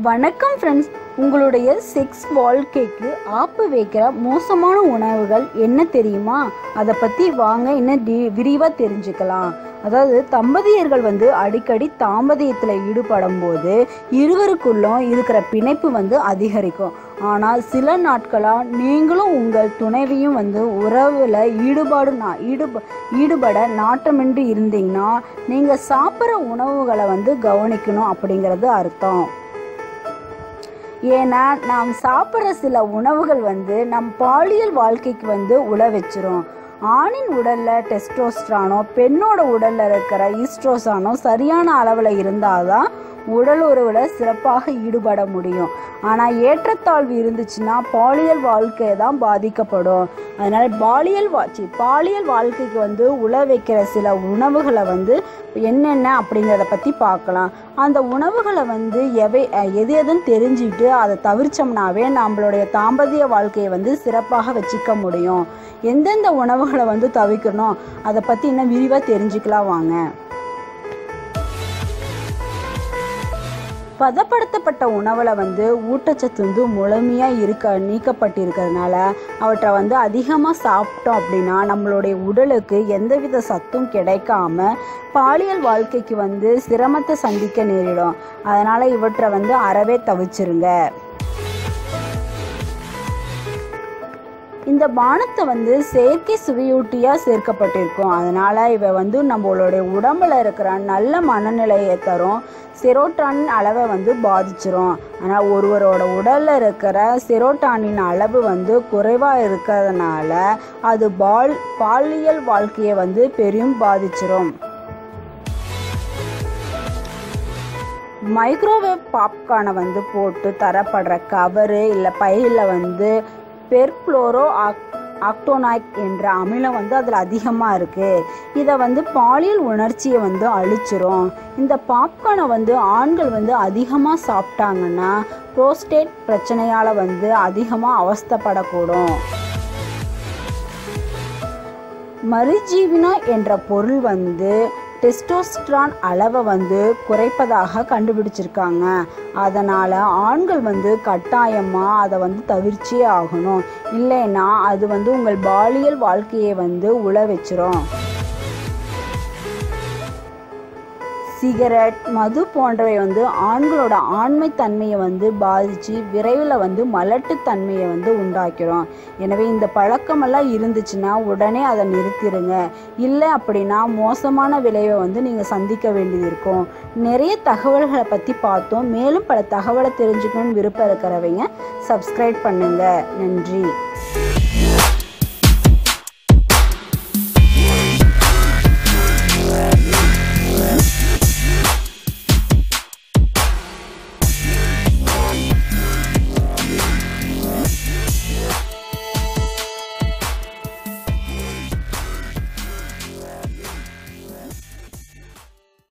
வணக்கம் ஃப்ரெண்ட்ஸ் உங்களுடைய செக்ஸ் வாழ்க்கைக்கு ஆப்பு வைக்கிற மோசமான உணவுகள் என்ன தெரியுமா அதை பற்றி வாங்க இன்னும் டி விரிவாக தெரிஞ்சுக்கலாம் அதாவது தம்பதியர்கள் வந்து அடிக்கடி தாம்பதியத்தில் ஈடுபடும் போது இருவருக்குள்ளும் இருக்கிற பிணைப்பு வந்து அதிகரிக்கும் ஆனால் சில நாட்களாக நீங்களும் உங்கள் துணைவியும் வந்து உறவில் ஈடுபாடு நா- ஈடுப ஈடுபட நாட்டமின்றி இருந்தீங்கன்னா நீங்கள் சாப்பிட்ற உணவுகளை வந்து கவனிக்கணும் அப்படிங்கிறது அர்த்தம் ஏன்னா நாம் சாப்பிட்ற சில உணவுகள் வந்து நம் பாலியல் வாழ்க்கைக்கு வந்து உழ வச்சிரும் ஆணின் உடல்ல டெஸ்டோஸ்ட்ரானோ பெண்ணோட உடல்ல இருக்கிற ஈஸ்ட்ரோசானோ சரியான அளவில் இருந்தாதான் உடல் உறவில் சிறப்பாக ஈடுபட முடியும் ஆனால் ஏற்றத்தாழ்வு இருந்துச்சுன்னா பாலியல் வாழ்க்கை தான் பாதிக்கப்படும் அதனால் பாலியல் வாட்சி பாலியல் வாழ்க்கைக்கு வந்து உழ வைக்கிற சில உணவுகளை வந்து என்னென்ன அப்படிங்கிறத பற்றி பார்க்கலாம் அந்த உணவுகளை வந்து எவை அஹ் எது எதுன்னு தெரிஞ்சுக்கிட்டு அதை தவிர்த்தோம்னாவே நம்மளுடைய தாம்பத்திய வாழ்க்கையை வந்து சிறப்பாக வச்சுக்க முடியும் எந்தெந்த உணவுகளை வந்து தவிர்க்கணும் அதை பற்றி இன்னும் விரிவாக தெரிஞ்சுக்கலாம் வாங்க பதப்படுத்தப்பட்ட உணவில் வந்து ஊட்டச்சத்து வந்து முழுமையாக இருக்க நீக்கப்பட்டிருக்கிறதுனால அவற்றை வந்து அதிகமாக சாப்பிட்டோம் அப்படின்னா நம்மளுடைய உடலுக்கு எந்தவித சத்தும் கிடைக்காம பாலியல் வாழ்க்கைக்கு வந்து சிரமத்தை சந்திக்க நேரிடும் அதனால் இவற்றை வந்து அறவே தவிச்சிருங்க இந்த பானத்தை வந்து செயற்கை சுவையூட்டியாக சேர்க்கப்பட்டிருக்கும் அதனால் இவை வந்து நம்மளுடைய உடம்புல இருக்கிற நல்ல மனநிலையை தரும் செரோட்டானின் அளவை வந்து பாதிச்சிரும் ஆனால் ஒருவரோட உடலில் இருக்கிற செரோட்டானின் அளவு வந்து குறைவாக இருக்கிறதுனால அது பால் பாலியல் வாழ்க்கையை வந்து பெரும் பாதிச்சிரும் மைக்ரோவேவ் பாப்கார்னை வந்து போட்டு தரப்படுற கவரு இல்லை பையில் வந்து பெர்க்ளோரோ ஆக் ஆக்டோனாய்க் என்ற அமிலம் வந்து அதில் அதிகமாக இருக்குது இதை வந்து பாலியல் உணர்ச்சியை வந்து அழிச்சிரும் இந்த பாப்கார்னை வந்து ஆண்கள் வந்து அதிகமாக சாப்பிட்டாங்கன்னா புரோஸ்டேட் பிரச்சனையால் வந்து அதிகமாக அவஸ்தைப்படக்கூடும் மறுஜீவினா என்ற பொருள் வந்து டெஸ்டோஸ்ட்ரான் அளவை வந்து குறைப்பதாக கண்டுபிடிச்சிருக்காங்க அதனால் ஆண்கள் வந்து கட்டாயமாக அதை வந்து தவிர்ச்சியே ஆகணும் இல்லைன்னா அது வந்து உங்கள் பாலியல் வாழ்க்கையை வந்து உழ வச்சிரும் சிகரெட் மது போன்றவை வந்து ஆண்களோட ஆண்மை தன்மையை வந்து பாதித்து விரைவில் வந்து மலட்டுத்தன்மையை வந்து உண்டாக்கிறோம் எனவே இந்த பழக்கமெல்லாம் இருந்துச்சுன்னா உடனே அதை நிறுத்திடுங்க இல்லை அப்படின்னா மோசமான விளைவை வந்து நீங்கள் சந்திக்க வேண்டியது இருக்கும் நிறைய தகவல்களை பற்றி பார்த்தோம் மேலும் பல தகவலை தெரிஞ்சுக்கணும்னு விருப்பம் இருக்கிறவங்க சப்ஸ்கிரைப் பண்ணுங்கள் நன்றி